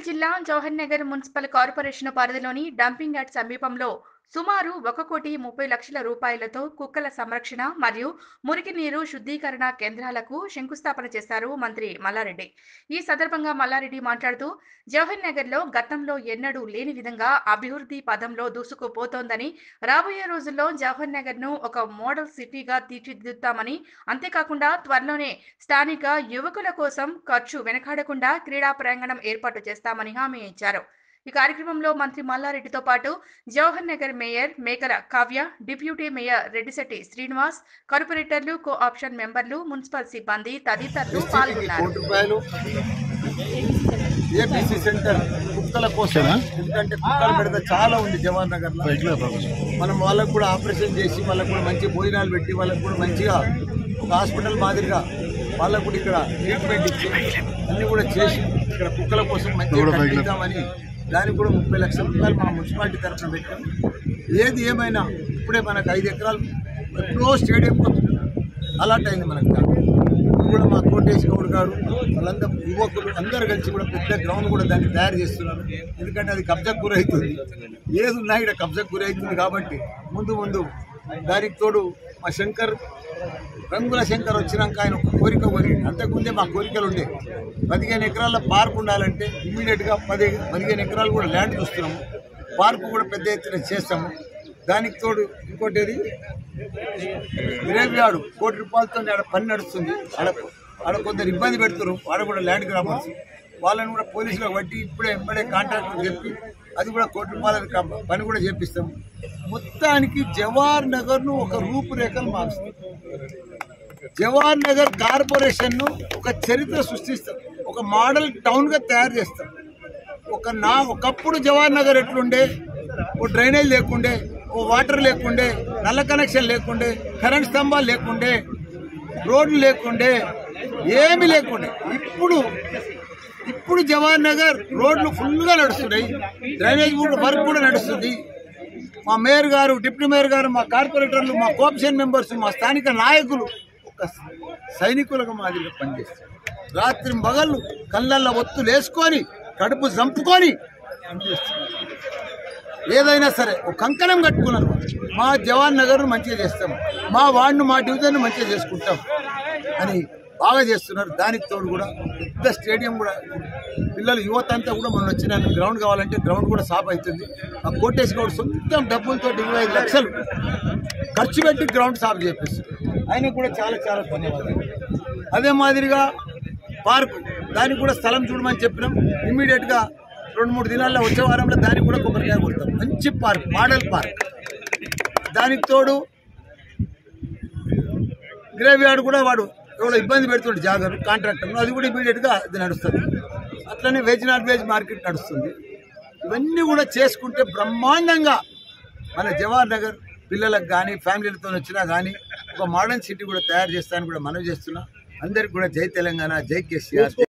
జిల్లా Jawahar Nagar municipal corporation పరిధిలోని dumping yard సమీపంలో సుమారు ఒక కోటి ముప్పై లక్షల రూపాయలతో కుక్కల సంరక్షణ మరియు మురికి నీరు శుద్ధీకరణ కేంద్రాలకు శంకుస్థాపన చేశారు మంత్రి మల్లారెడ్డి ఈ సందర్భంగా మల్లారెడ్డి మాట్లాడుతూ జవహర్ నగర్లో గతంలో ఎన్నడూ లేని విధంగా అభివృద్ధి పదంలో దూసుకుపోతోందని రాబోయే రోజుల్లో జవహర్ నగర్ను ఒక మోడల్ సిటీగా తీర్చిదిద్దుతామని అంతేకాకుండా త్వరలోనే స్థానిక యువకుల కోసం ఖర్చు వెనకాడకుండా క్రీడా ప్రాంగణం ఏర్పాటు చేస్తామని హామీ ఇచ్చారు ఈ కార్యక్రమంలో మంత్రి మల్లారెడ్డితో పాటు Jawahar Nagar mayor Mekala Kavya deputy mayor Reddishetti Srinivas కార్పొరేటర్లు కో ఆప్షన్ మెంబర్లు మున్సిపల్ సిబ్బంది తదితరులు పాల్గొన్నారు కోటి రూపాయలు ఏపీసీ సెంటర్ కుక్కల కోసం ఎందుకంటే కుక్కల పెడత చాలా ఉంది జవహర్ నగర్ లో మనం వాళ్ళకు కూడా ఆపరేషన్ చేసి వాళ్ళకు కూడా మంచి భోజనాలు పెట్టి వాళ్ళకు కూడా మంచిగా ఒక హాస్పిటల్ మాదిరిగా వాళ్ళకు కూడా ఇక్కడ ట్రీట్మెంట్ ఇచ్చి అన్ని కూడా చేసి ఇక్కడ కుక్కల కోసం మంచిగా కట్టిద్దామని దానికి కూడా ముప్పై లక్షల రూపాయలు మన మున్సిపాలిటీ తరఫున పెట్టాం ఏది ఏమైనా ఇప్పుడే మనకు ఐదు ఎకరాలు ఎప్పుడో స్టేడియం అలాట్ అయింది మనకు ఇప్పుడు కూడా మా కోటేష్ గౌడ్ గారు వాళ్ళందరూ యువకులు అందరూ కలిసి కూడా పెద్ద గ్రౌండ్ కూడా దాన్ని తయారు చేస్తున్నారు ఎందుకంటే అది కబ్జాకు గురవుతుంది ఏది ఉన్నా ఇక్కడ కబ్జాకు గురవుతుంది కాబట్టి ముందు ముందు దానికి తోడు మా శంకర్ రంగుల శంకర్ వచ్చినాక ఆయన ఒక కోరిక కోరి అంతకుముందే మా కోరికలు ఉండే పదిహేను ఎకరాల పార్క్ ఉండాలంటే ఇమ్మీడియట్గా పది పదిహేను ఎకరాలు కూడా ల్యాండ్ చూస్తున్నాము పార్క్ కూడా పెద్ద ఎత్తున చేస్తాము దానికి తోడు ఇంకోటి ఏది గ్రేవ్యార్డు కోటి రూపాయలతో ఆడ పని నడుస్తుంది ఆడ ఆడ కొందరు ఇబ్బంది పెడుతున్నారు ఆడ కూడా ల్యాండ్ గ్రామర్స్ వాళ్ళని కూడా పోలీసులకు బట్టి ఇప్పుడే ఇప్పుడే కాంట్రాక్టర్ చెప్పి అది కూడా కోటి రూపాయల కా- పని కూడా చేపిస్తాం మొత్తానికి జవహర్ నగర్ను ఒక రూపురేఖలు మారుస్తాం జవహర్ నగర్ కార్పొరేషన్ను ఒక చరిత్ర సృష్టిస్తాం ఒక మోడల్ టౌన్గా తయారు చేస్తాం ఒక నా ఒకప్పుడు జవహర్ నగర్ ఎట్లుండే ఓ డ్రైనేజ్ లేకుండే ఓ వాటర్ లేకుండే నల్ల కనెక్షన్ లేకుండే కరెంట్ స్తంభాలు లేకుండే రోడ్లు లేకుండే ఏమీ లేకుండే ఇప్పుడు ఇప్పుడు జవహర్ నగర్ రోడ్లు ఫుల్గా నడుస్తున్నాయి డ్రైనేజ్ కూడా వర్క్ కూడా నడుస్తుంది మా మేయర్ గారు డిప్యూటీ మేయర్ గారు మా కార్పొరేటర్లు మా కోఆప్షన్ మెంబర్స్ మా స్థానిక నాయకులు ఒక సైనికులకు మాదిరిగా పనిచేస్తారు రాత్రి మగళ్ళు కళ్ళల్లో ఒత్తులు వేసుకొని కడుపు చంపుకొని పనిచేస్తున్నారు. ఏదైనా సరే ఒక కంకణం కట్టుకున్నారు మా జవాన్ నగర్ మంచిగా చేస్తాం మా వార్డును మా డివిజన్ మంచిగా చేసుకుంటాం అని బాగా చేస్తున్నారు దానికి తోడు కూడా పెద్ద స్టేడియం కూడా పిల్లలు యువత అంతా కూడా మనం వచ్చిన గ్రౌండ్ కావాలంటే గ్రౌండ్ కూడా సాఫ్ అవుతుంది ఆ కోటేష్ గౌడ్ సొంతం డబ్బులతో ఇరవై ఐదు లక్షలు ఖర్చు పెట్టి గ్రౌండ్ సాఫ్ చేపిస్తారు ఆయనకు కూడా చాలా చాలా ధన్యవాదాలు అదే మాదిరిగా పార్కు దానికి కూడా స్థలం చూడమని చెప్పినాం ఇమ్మీడియట్గా రెండు మూడు దినాల్లో వచ్చే వారంలో దానికి కూడా కొబ్బరికాయ కొడతాం మంచి పార్క్ మోడల్ పార్క్ దానికి తోడు గ్రేవ్ యార్డ్ కూడా వాడు ఎవడో ఇబ్బంది పెడుతుండే జాగర్ కాంట్రాక్టర్ అది కూడా ఇమీడియట్గా అది నడుస్తుంది అట్లనే వెజ్ నాన్ వెజ్ మార్కెట్ నడుస్తుంది ఇవన్నీ కూడా చేసుకుంటే బ్రహ్మాండంగా మన జవహర్ నగర్ పిల్లలకు కానీ ఫ్యామిలీలతో వచ్చినా కానీ ఒక మోడర్న్ సిటీ కూడా తయారు చేస్తానని కూడా మనవి చేస్తున్నా అందరికి కూడా జై తెలంగాణ జై కేసీఆర్ జై